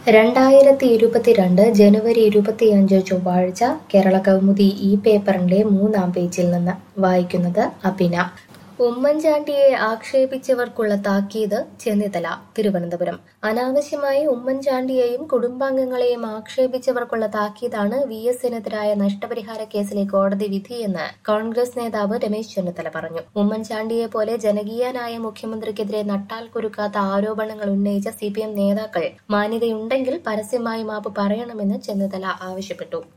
രണ്ടായിരത്തി ഇരുപത്തിരണ്ട് ജനുവരി ഇരുപത്തിയഞ്ച് ചൊവ്വാഴ്ച കേരള കൗമുദി ഈ പേപ്പറിന്റെ മൂന്നാം പേജിൽ നിന്ന് വായിക്കുന്നത് അഭിന ഉമ്മൻചാണ്ടിയെ ആക്ഷേപിച്ചവർക്കുള്ള താക്കീത് ചെന്നിത്തല തിരുവനന്തപുരം അനാവശ്യമായി ഉമ്മൻചാണ്ടിയെയും കുടുംബാംഗങ്ങളെയും ആക്ഷേപിച്ചവർക്കുള്ള താക്കീതാണ് വി എസിനെതിരായ നഷ്ടപരിഹാര കേസിലെ കോടതി വിധിയെന്ന് കോൺഗ്രസ് നേതാവ് രമേശ് ചെന്നിത്തല പറഞ്ഞു ഉമ്മൻചാണ്ടിയെ പോലെ ജനകീയനായ മുഖ്യമന്ത്രിക്കെതിരെ നട്ടാൽ കുരുക്കാത്ത ആരോപണങ്ങൾ ഉന്നയിച്ച സിപിഎം നേതാക്കൾ മാന്യതയുണ്ടെങ്കിൽ പരസ്യമായി മാപ്പ് പറയണമെന്ന് ചെന്നിത്തല ആവശ്യപ്പെട്ടു